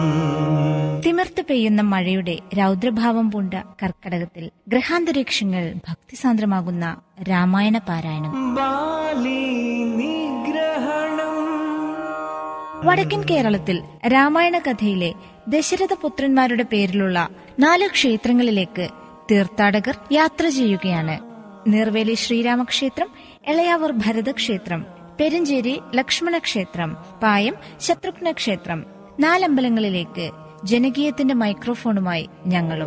തിമിർത്ത് പെയ്യുന്ന മഴയുടെ രൗദ്രഭാവം പൂണ്ട കർക്കടകത്തിൽ ഗ്രഹാന്തരീക്ഷങ്ങൾ ഭക്തിസാന്ദ്രമാകുന്ന രാമായണ പാരായണം ബാലി നിഗ്രഹണം വടക്കൻ കേരളത്തിൽ രാമായണ കഥയിലെ ദശരഥ പുത്രന്മാരുടെ പേരിലുള്ള നാല് ക്ഷേത്രങ്ങളിലേക്ക് തീർത്ഥാടകർ യാത്ര ചെയ്യുകയാണ് നീർവേലി ശ്രീരാമക്ഷേത്രം എളയാവൂർ ഭരതക്ഷേത്രം പെരുഞ്ചേരി ലക്ഷ്മണ ക്ഷേത്രം പായം ശത്രുഘ്ന ക്ഷേത്രം നാലമ്പലങ്ങളിലേക്ക് ജനകീയത്തിന്റെ മൈക്രോഫോണുമായി ഞങ്ങളും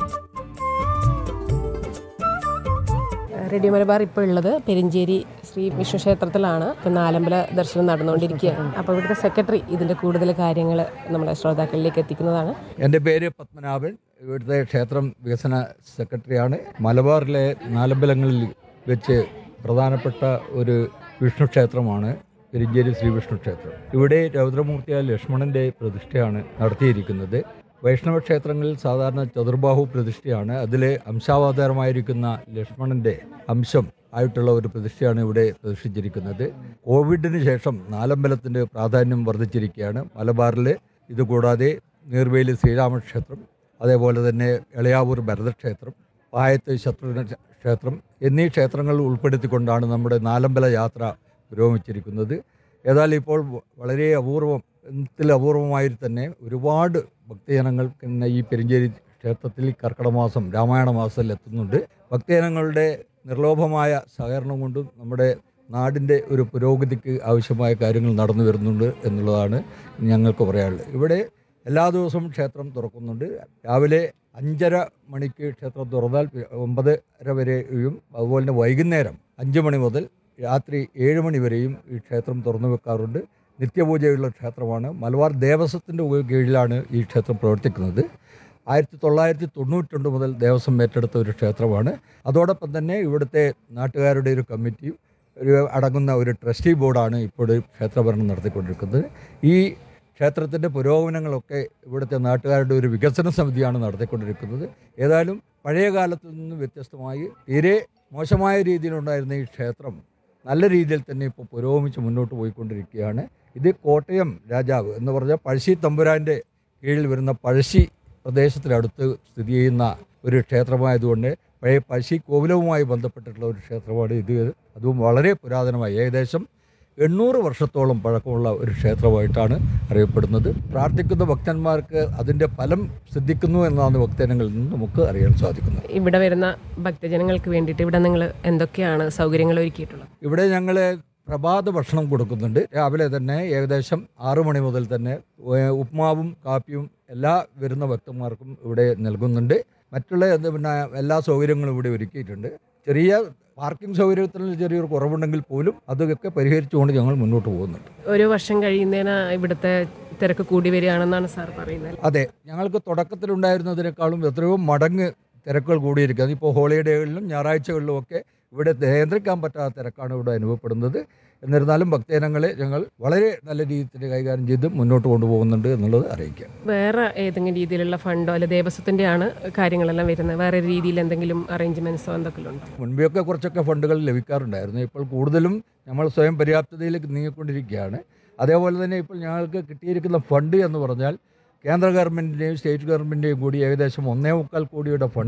റേഡിയോ മലബാർ ഇപ്പോൾ ഉള്ളത് പെരിഞ്ചേരി ശ്രീ വിഷ്ണു ക്ഷേത്രത്തിലാണ് ഇപ്പം നാലമ്പല ദർശനം നടന്നുകൊണ്ടിരിക്കുകയാണ് അപ്പോൾ ഇവിടുത്തെ സെക്രട്ടറി ഇതിൻ്റെ കൂടുതൽ കാര്യങ്ങൾ നമ്മുടെ ശ്രോതാക്കളിലേക്ക് എത്തിക്കുന്നതാണ് എൻ്റെ പേര് പത്മനാഭൻ ഇവിടുത്തെ ക്ഷേത്രം വികസന സെക്രട്ടറിയാണ് മലബാറിലെ നാലമ്പലങ്ങളിൽ വെച്ച് പ്രധാനപ്പെട്ട ഒരു വിഷ്ണു ക്ഷേത്രമാണ് പെരിഞ്ചേരി ശ്രീ വിഷ്ണു ക്ഷേത്രം ഇവിടെ രൗദ്രമൂർത്തിയായ ലക്ഷ്മണൻ്റെ പ്രതിഷ്ഠയാണ് നടത്തിയിരിക്കുന്നത് വൈഷ്ണവ ക്ഷേത്രങ്ങളിൽ സാധാരണ ചതുർബാഹു പ്രതിഷ്ഠയാണ് അതിൽ അംശാവതാരമായിരിക്കുന്ന ലക്ഷ്മണൻ്റെ അംശം ആയിട്ടുള്ള ഒരു പ്രതിഷ്ഠയാണ് ഇവിടെ പ്രതിഷ്ഠിച്ചിരിക്കുന്നത് കോവിഡിന് ശേഷം നാലമ്പലത്തിൻ്റെ പ്രാധാന്യം വർദ്ധിച്ചിരിക്കുകയാണ് മലബാറിൽ ഇതുകൂടാതെ നീർവേലി ശ്രീരാമക്ഷേത്രം അതേപോലെ തന്നെ എളയാവൂർ ഭരതക്ഷേത്രം പായത്ത് ശത്രുഘ്ന ക്ഷേത്രം എന്നീ ക്ഷേത്രങ്ങൾ ഉൾപ്പെടുത്തിക്കൊണ്ടാണ് നമ്മുടെ നാലമ്പല യാത്ര പുരോഗമിച്ചിരിക്കുന്നത് ഏതായാലും ഇപ്പോൾ വളരെ അപൂർവം ത്തിൽ അപൂർവമായി തന്നെ ഒരുപാട് ഭക്തജനങ്ങൾ പിന്നെ ഈ പെരിഞ്ചേരി ക്ഷേത്രത്തിൽ കർക്കിടക മാസം രാമായണ മാസത്തിൽ എത്തുന്നുണ്ട് ഭക്തജനങ്ങളുടെ നിർലോഭമായ സഹകരണം കൊണ്ടും നമ്മുടെ നാടിൻ്റെ ഒരു പുരോഗതിക്ക് ആവശ്യമായ കാര്യങ്ങൾ നടന്നു വരുന്നുണ്ട് എന്നുള്ളതാണ് ഞങ്ങൾക്ക് പറയാനുള്ളത് ഇവിടെ എല്ലാ ദിവസവും ക്ഷേത്രം തുറക്കുന്നുണ്ട് രാവിലെ അഞ്ചര മണിക്ക് ക്ഷേത്രം തുറന്നാൽ പി- ഒമ്പതര വരെയും അതുപോലെ തന്നെ വൈകുന്നേരം അഞ്ച് മണി മുതൽ രാത്രി ഏഴ് മണി വരെയും ഈ ക്ഷേത്രം തുറന്നു വെക്കാറുണ്ട് നിത്യപൂജയുള്ള ക്ഷേത്രമാണ് മലബാർ ദേവസ്വത്തിൻ്റെ കീഴിലാണ് ഈ ക്ഷേത്രം പ്രവർത്തിക്കുന്നത് ആയിരത്തി തൊള്ളായിരത്തി തൊണ്ണൂറ്റി മുതൽ ദേവസ്വം ഏറ്റെടുത്ത ഒരു ക്ഷേത്രമാണ് അതോടൊപ്പം തന്നെ ഇവിടുത്തെ നാട്ടുകാരുടെ ഒരു കമ്മിറ്റിയും ഒരു അടങ്ങുന്ന ഒരു ട്രസ്റ്റി ബോർഡാണ് ഇപ്പോൾ ക്ഷേത്രഭരണം നടത്തിക്കൊണ്ടിരിക്കുന്നത് ഈ ക്ഷേത്രത്തിൻ്റെ പുരോഗമനങ്ങളൊക്കെ ഇവിടുത്തെ നാട്ടുകാരുടെ ഒരു വികസന സമിതിയാണ് നടത്തിക്കൊണ്ടിരിക്കുന്നത് ഏതായാലും പഴയ കാലത്തിൽ നിന്ന് വ്യത്യസ്തമായി തീരെ മോശമായ രീതിയിലുണ്ടായിരുന്ന ഈ ക്ഷേത്രം നല്ല രീതിയിൽ തന്നെ ഇപ്പോൾ പുരോഗമിച്ച് മുന്നോട്ട് പോയിക്കൊണ്ടിരിക്കുകയാണ് ഇത് കോട്ടയം രാജാവ് എന്ന് പറഞ്ഞാൽ പഴശ്ശി തമ്പുരാൻ്റെ കീഴിൽ വരുന്ന പഴശ്ശി പ്രദേശത്തിനടുത്ത് സ്ഥിതി ചെയ്യുന്ന ഒരു ക്ഷേത്രമായതുകൊണ്ട് പഴയ പഴശ്ശി കോവിലവുമായി ബന്ധപ്പെട്ടിട്ടുള്ള ഒരു ക്ഷേത്രമാണ് ഇത് അതും വളരെ പുരാതനമായി ഏകദേശം എണ്ണൂറ് വർഷത്തോളം പഴക്കമുള്ള ഒരു ക്ഷേത്രമായിട്ടാണ് അറിയപ്പെടുന്നത് പ്രാർത്ഥിക്കുന്ന ഭക്തന്മാർക്ക് അതിൻ്റെ ഫലം സിദ്ധിക്കുന്നു എന്നാണ് ഭക്തജനങ്ങളിൽ നിന്ന് നമുക്ക് അറിയാൻ സാധിക്കുന്നത് ഇവിടെ വരുന്ന ഭക്തജനങ്ങൾക്ക് വേണ്ടിയിട്ട് ഇവിടെ നിങ്ങൾ എന്തൊക്കെയാണ് സൗകര്യങ്ങൾ ഒരുക്കിയിട്ടുള്ളത് ഇവിടെ ഞങ്ങൾ പ്രഭാത ഭക്ഷണം കൊടുക്കുന്നുണ്ട് രാവിലെ തന്നെ ഏകദേശം ആറു മണി മുതൽ തന്നെ ഏഹ്, ഉപ്മാവും കാപ്പിയും എല്ലാ വരുന്ന ഭക്തന്മാർക്കും ഇവിടെ നൽകുന്നുണ്ട് മറ്റുള്ള എന്ത് പിന്നെ എല്ലാ സൗകര്യങ്ങളും ഇവിടെ ഒരുക്കിയിട്ടുണ്ട് ചെറിയ പാർക്കിംഗ് സൗകര്യത്തിൽ ചെറിയൊരു കുറവുണ്ടെങ്കിൽ പോലും അതൊക്കെ പരിഹരിച്ചുകൊണ്ട് ഞങ്ങൾ മുന്നോട്ട് പോകുന്നുണ്ട് ഒരു വർഷം കഴിയുന്നതിന് ഇവിടുത്തെ തിരക്ക് കൂടി വരികയാണെന്നാണ് സാർ പറയുന്നത് അതെ ഞങ്ങൾക്ക് തുടക്കത്തിലുണ്ടായിരുന്നതിനേക്കാളും എത്രയോ മടങ്ങ് തിരക്കുകൾ കൂടിയിരിക്കുന്നത് ഇപ്പോൾ ഹോളിഡേകളിലും ഞായറാഴ്ചകളിലും ഒക്കെ ഇവിടെ നിയന്ത്രിക്കാൻ പറ്റാത്ത തിരക്കാണ് ഇവിടെ അനുഭവപ്പെടുന്നത് എന്നിരുന്നാലും ഭക്തജനങ്ങളെ ഞങ്ങൾ വളരെ നല്ല രീതിയിൽ കൈകാര്യം ചെയ്ത് മുന്നോട്ട് കൊണ്ടുപോകുന്നുണ്ട് എന്നുള്ളത് അറിയിക്കാം വേറെ ഏതെങ്കിലും രീതിയിലുള്ള ഫണ്ടോ അല്ലെ ദേവസ്വത്തിൻ്റെ ആണ് കാര്യങ്ങളെല്ലാം വരുന്നത് വേറെ രീതിയിൽ എന്തെങ്കിലും അറേഞ്ച്മെൻറ്റ്സോ എന്തൊക്കെയും ഉണ്ടോ മുൻപെയൊക്കെ കുറച്ചൊക്കെ ഫണ്ടുകൾ ലഭിക്കാറുണ്ടായിരുന്നു ഇപ്പോൾ കൂടുതലും നമ്മൾ സ്വയം പര്യാപ്തതയിലേക്ക് നീങ്ങിക്കൊണ്ടിരിക്കുകയാണ് അതേപോലെ തന്നെ ഇപ്പോൾ ഞങ്ങൾക്ക് കിട്ടിയിരിക്കുന്ന ഫണ്ട് എന്ന് പറഞ്ഞാൽ കേന്ദ്ര ഗവൺമെൻറ്റിൻ്റെയും സ്റ്റേറ്റ് ഗവൺമെൻറ്റിൻ്റെയും കൂടി ഏകദേശം ഒന്നേ മുക്കാൽ കോടിയുടെ ഫണ്ട്